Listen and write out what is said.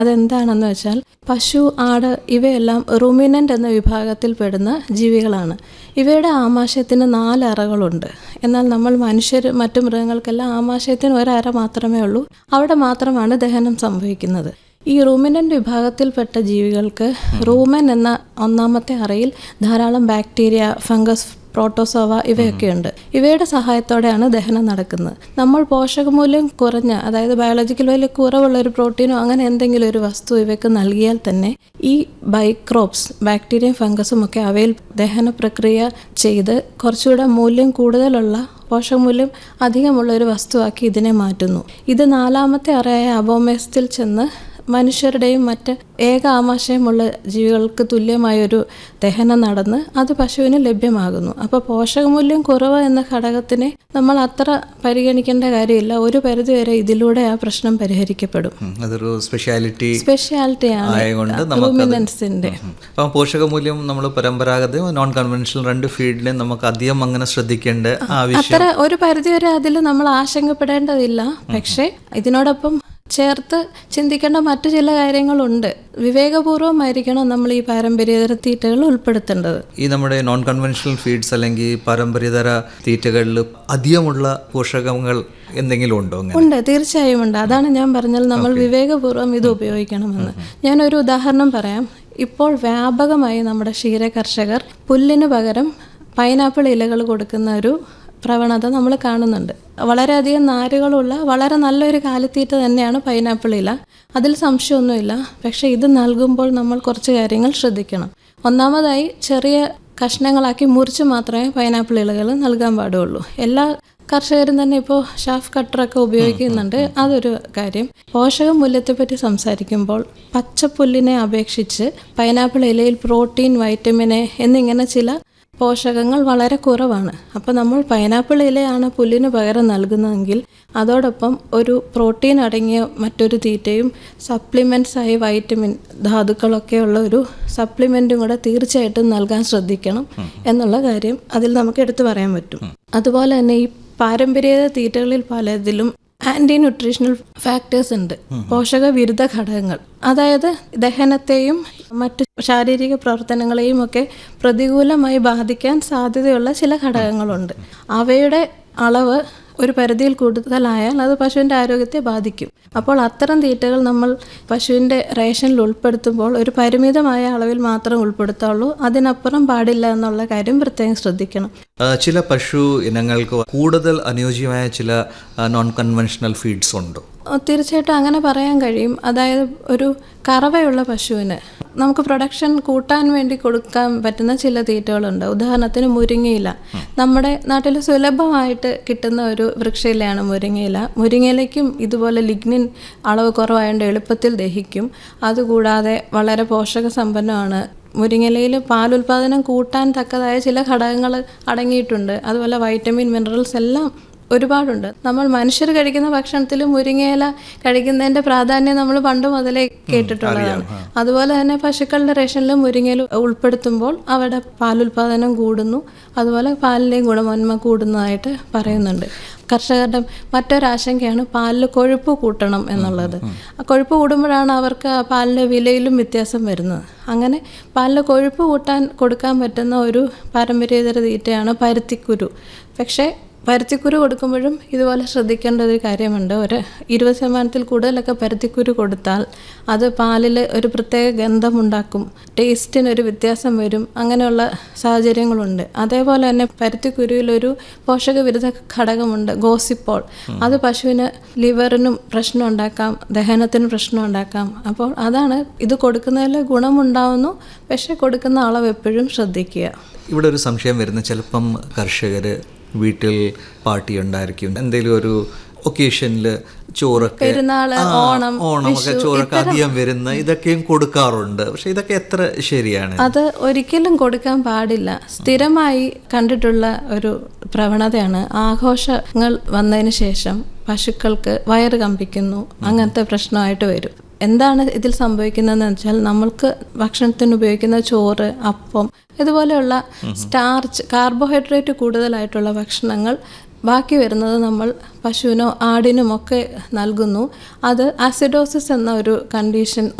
അതെന്താണെന്ന് വെച്ചാൽ പശു ആട് ഇവയെല്ലാം റുമിനൻ്റ് എന്ന വിഭാഗത്തിൽ പെടുന്ന ജീവികളാണ് ഇവയുടെ ആമാശയത്തിന് നാല് അറകളുണ്ട് എന്നാൽ നമ്മൾ മനുഷ്യർ മറ്റു മൃഗങ്ങൾക്കെല്ലാം ആമാശയത്തിന് ഒരറ മാത്രമേ ഉള്ളൂ അവിടെ മാത്രമാണ് ദഹനം സംഭവിക്കുന്നത് ഈ റൂമിനൻ്റ് വിഭാഗത്തിൽപ്പെട്ട ജീവികൾക്ക് റൂമൻ എന്ന ഒന്നാമത്തെ അറയിൽ ധാരാളം ബാക്ടീരിയ ഫംഗസ് പ്രോട്ടോസോവ ഇവയൊക്കെയുണ്ട് ഇവയുടെ സഹായത്തോടെയാണ് ദഹനം നടക്കുന്നത് നമ്മൾ പോഷകമൂല്യം കുറഞ്ഞ അതായത് ബയോളജിക്കൽ വലിയ കുറവുള്ള ഒരു പ്രോട്ടീനോ അങ്ങനെ എന്തെങ്കിലും ഒരു വസ്തു ഇവയ്ക്ക് നൽകിയാൽ തന്നെ ഈ ബൈക്രോപ്സ് ബാക്ടീരിയയും ഫംഗസും ഒക്കെ അവയിൽ ദഹന പ്രക്രിയ ചെയ്ത് കുറച്ചുകൂടെ മൂല്യം കൂടുതലുള്ള പോഷകമൂല്യം അധികമുള്ള ഒരു വസ്തുവാക്കി ഇതിനെ മാറ്റുന്നു ഇത് നാലാമത്തെ അറയായ അബോമേസത്തിൽ ചെന്ന് മനുഷ്യരുടെയും മറ്റ് ഏക ആമാശയമുള്ള ജീവികൾക്ക് തുല്യമായൊരു ദഹനം നടന്ന് അത് പശുവിന് ലഭ്യമാകുന്നു അപ്പോൾ പോഷകമൂല്യം കുറവ് എന്ന ഘടകത്തിനെ നമ്മൾ അത്ര പരിഗണിക്കേണ്ട കാര്യമില്ല ഒരു പരിധിവരെ ഇതിലൂടെ ആ പ്രശ്നം പരിഹരിക്കപ്പെടും ഉം, അതൊരു സ്പെഷ്യാലിറ്റി സ്പെഷ്യാലിറ്റിയാണ് ആയതുകൊണ്ട് നമുക്കത് റൂമിനൻസിന്റെ ഉം. അപ്പം പോഷകമൂല്യം നമ്മൾ പരമ്പരാഗതവും നോൺ കൺവെൻഷണൽ രണ്ട് ഫീൽഡിലും നമുക്ക് അധികം അങ്ങനെ ശ്രദ്ധിക്കേണ്ട ആവശ്യം അത്ര ഒരു പരിധിവരെ അതിൽ നമ്മൾ ആശങ്കപ്പെടേണ്ടതില്ല പക്ഷേ ഇതിനോടൊപ്പം ചേർത്ത് ചിന്തിക്കേണ്ട മറ്റു ചില കാര്യങ്ങളുണ്ട് വിവേകപൂർവമായിരിക്കണം നമ്മൾ ഈ പാരമ്പര്യേതര തീറ്റകൾ ഉൾപ്പെടുത്തേണ്ടത് ഈ നമ്മുടെ നോൺ കൺവെൻഷണൽ ഫീഡ്സ് അല്ലെങ്കിൽ പാരമ്പര്യതര തീറ്റകളിൽ അധികമുള്ള പോഷകങ്ങൾ എന്തെങ്കിലും ഉണ്ടോ അങ്ങനെ ഉണ്ട് തീർച്ചയായും ഉണ്ട് അതാണ് ഞാൻ പറഞ്ഞത് നമ്മൾ വിവേകപൂർവ്വം ഇത് ഉപയോഗിക്കണമെന്ന് ഞാനൊരു ഉദാഹരണം പറയാം ഇപ്പോൾ വ്യാപകമായി നമ്മുടെ ക്ഷീര കർഷകർ പുല്ലിന് പകരം പൈനാപ്പിൾ ഇലകൾ കൊടുക്കുന്ന ഒരു പ്രവണത നമ്മൾ കാണുന്നുണ്ട് വളരെയധികം നാരുകളുള്ള വളരെ നല്ലൊരു കാലിത്തീറ്റ തന്നെയാണ് പൈനാപ്പിൾ ഇല അതിൽ സംശയമൊന്നുമില്ല പക്ഷേ ഇത് നൽകുമ്പോൾ നമ്മൾ കുറച്ച് കാര്യങ്ങൾ ശ്രദ്ധിക്കണം ഒന്നാമതായി ചെറിയ കഷ്ണങ്ങളാക്കി മുറിച്ച് മാത്രമേ പൈനാപ്പിൾ ഇലകൾ നൽകാൻ പാടുള്ളൂ എല്ലാ കർഷകരും തന്നെ ഇപ്പോൾ ഷാഫ് കട്ടറൊക്കെ ഉപയോഗിക്കുന്നുണ്ട് അതൊരു കാര്യം പോഷക മൂല്യത്തെപ്പറ്റി സംസാരിക്കുമ്പോൾ പച്ചപ്പുല്ലിനെ അപേക്ഷിച്ച് പൈനാപ്പിൾ ഇലയിൽ പ്രോട്ടീൻ വൈറ്റമിൻ എ എന്നിങ്ങനെ ചില പോഷകങ്ങൾ വളരെ കുറവാണ് അപ്പോൾ നമ്മൾ പൈനാപ്പിൾ ഇലയാണ് പുല്ലിന് പകരം നൽകുന്നതെങ്കിൽ അതോടൊപ്പം ഒരു പ്രോട്ടീൻ അടങ്ങിയ മറ്റൊരു തീറ്റയും സപ്ലിമെൻറ്റ്സ് ആയി വൈറ്റമിൻ ധാതുക്കളൊക്കെ ഉള്ള ഒരു സപ്ലിമെൻറ്റും കൂടെ തീർച്ചയായിട്ടും നൽകാൻ ശ്രദ്ധിക്കണം എന്നുള്ള കാര്യം അതിൽ നമുക്ക് എടുത്തു പറയാൻ പറ്റും അതുപോലെ തന്നെ ഈ പാരമ്പര്യേതര തീറ്റകളിൽ പലതിലും ആൻറ്റി ന്യൂട്രീഷണൽ ഫാക്ടേഴ്സ് ഉണ്ട് പോഷക വിരുദ്ധ ഘടകങ്ങൾ അതായത് ദഹനത്തെയും മറ്റ് ശാരീരിക പ്രവർത്തനങ്ങളെയും ഒക്കെ പ്രതികൂലമായി ബാധിക്കാൻ സാധ്യതയുള്ള ചില ഘടകങ്ങളുണ്ട് അവയുടെ അളവ് ഒരു പരിധിയിൽ കൂടുതലായാൽ അത് പശുവിൻ്റെ ആരോഗ്യത്തെ ബാധിക്കും അപ്പോൾ അത്തരം തീറ്റകൾ നമ്മൾ പശുവിൻ്റെ റേഷനിൽ ഉൾപ്പെടുത്തുമ്പോൾ ഒരു പരിമിതമായ അളവിൽ മാത്രം ഉൾപ്പെടുത്തുള്ളൂ അതിനപ്പുറം പാടില്ല എന്നുള്ള കാര്യം പ്രത്യേകം ശ്രദ്ധിക്കണം ആ, ചില പശു ഇനങ്ങൾക്ക് കൂടുതൽ അനുയോജ്യമായ ചില നോൺ കൺവെൻഷണൽ ഫീഡ്സ് ഉണ്ടോ ഓ, തീർച്ചയായിട്ടും അങ്ങനെ പറയാൻ കഴിയും അതായത് ഒരു കറവയുള്ള പശുവിന് നമുക്ക് പ്രൊഡക്ഷൻ കൂട്ടാൻ വേണ്ടി കൊടുക്കാൻ പറ്റുന്ന ചില തീറ്റകളുണ്ട് ഉദാഹരണത്തിന് മുരിങ്ങയില നമ്മുടെ നാട്ടിൽ സുലഭമായിട്ട് കിട്ടുന്ന ഒരു വൃക്ഷയിലയാണ് മുരിങ്ങയില മുരിങ്ങയിലയ്ക്കും ഇതുപോലെ ലിഗ്നിൻ അളവ് കുറവായതുകൊണ്ട് എളുപ്പത്തിൽ ദഹിക്കും അതുകൂടാതെ വളരെ പോഷക സമ്പന്നമാണ് മുരിങ്ങയിലയിൽ പാലുൽപാദനം കൂട്ടാൻ തക്കതായ ചില ഘടകങ്ങൾ അടങ്ങിയിട്ടുണ്ട് അതുപോലെ വൈറ്റമിൻ മിനറൽസ് എല്ലാം ഒരുപാടുണ്ട് നമ്മൾ മനുഷ്യർ കഴിക്കുന്ന ഭക്ഷണത്തിൽ മുരിങ്ങയില കഴിക്കുന്നതിന്റെ പ്രാധാന്യം നമ്മൾ പണ്ട് മുതലേ കേട്ടിട്ടുള്ളതാണ് അതുപോലെ തന്നെ പശുക്കളുടെ റേഷനിലും മുരിങ്ങയില ഉൾപ്പെടുത്തുമ്പോൾ അവരുടെ പാലുൽപാദനം കൂടുന്നു അതുപോലെ പാലിൻ്റെയും ഗുണമന്മ കൂടുന്നതായിട്ട് പറയുന്നുണ്ട് കർഷകരുടെ മറ്റൊരാശങ്കയാണ് പാലിൽ കൊഴുപ്പ് കൂട്ടണം എന്നുള്ളത് ആ കൊഴുപ്പ് കൂടുമ്പോഴാണ് അവർക്ക് ആ പാലിൻ്റെ വിലയിലും വ്യത്യാസം വരുന്നത് അങ്ങനെ പാലിൽ കൊഴുപ്പ് കൂട്ടാൻ കൊടുക്കാൻ പറ്റുന്ന ഒരു പാരമ്പര്യേതര തീറ്റയാണ് പരുത്തിക്കുരു പക്ഷേ പരുത്തിക്കുരു കൊടുക്കുമ്പോഴും ഇതുപോലെ ശ്രദ്ധിക്കേണ്ട ഒരു കാര്യമുണ്ട് ഒരു ഇരുപത് ശതമാനത്തിൽ കൂടുതലൊക്കെ പരുത്തിക്കുരു കൊടുത്താൽ അത് പാലിൽ ഒരു പ്രത്യേക ഗന്ധമുണ്ടാക്കും ടേസ്റ്റിനൊരു വ്യത്യാസം വരും അങ്ങനെയുള്ള സാഹചര്യങ്ങളുണ്ട് അതേപോലെ തന്നെ പരുത്തിക്കുരുവിലൊരു പോഷകവിരുദ്ധ ഘടകമുണ്ട് ഗോസിപ്പോൾ അത് പശുവിന് ലിവറിനും പ്രശ്നം ഉണ്ടാക്കാം ദഹനത്തിന് പ്രശ്നം ഉണ്ടാക്കാം അപ്പോൾ അതാണ് ഇത് കൊടുക്കുന്നതിൽ ഗുണമുണ്ടാവുന്നു പക്ഷേ കൊടുക്കുന്ന അളവ് എപ്പോഴും ശ്രദ്ധിക്കുക ഇവിടെ ഒരു സംശയം വരുന്ന ചിലപ്പം കർഷകർ വീട്ടിൽ പാർട്ടി ഉണ്ടായിരിക്കും എന്തെങ്കിലും ഒരു ഒക്കേഷനിൽ ചോറൊക്കെ പെരുന്നാള്, ആ, ഓണം, ഓണമൊക്കെ ചോറൊക്കെ അധികം വരുന്ന ഇതൊക്കെയും കൊടുക്കാറുണ്ട് പക്ഷെ ഇതൊക്കെ എത്ര ശരിയാണ് അത് ഒരിക്കലും കൊടുക്കാൻ പാടില്ല സ്ഥിരമായി കണ്ടിട്ടുള്ള ഒരു പ്രവണതയാണ് ആഘോഷങ്ങൾ വന്നതിന് ശേഷം പശുക്കൾക്ക് വയറ് കമ്പിക്കുന്നു അങ്ങനത്തെ പ്രശ്നമായിട്ട് വരും എന്താണ് ഇതിൽ സംഭവിക്കുന്നതെന്ന് വെച്ചാൽ നമ്മൾക്ക് ഭക്ഷണത്തിന് ഉപയോഗിക്കുന്ന ചോറ് അപ്പം ഇതുപോലെയുള്ള സ്റ്റാർച്ച് കാർബോഹൈഡ്രേറ്റ് കൂടുതലായിട്ടുള്ള ഭക്ഷണങ്ങൾ ബാക്കി വരുന്നത് നമ്മൾ പശുവിനോ ആടിനുമൊക്കെ നൽകുന്നു അത് ആസിഡോസിസ് എന്ന ഒരു കണ്ടീഷൻ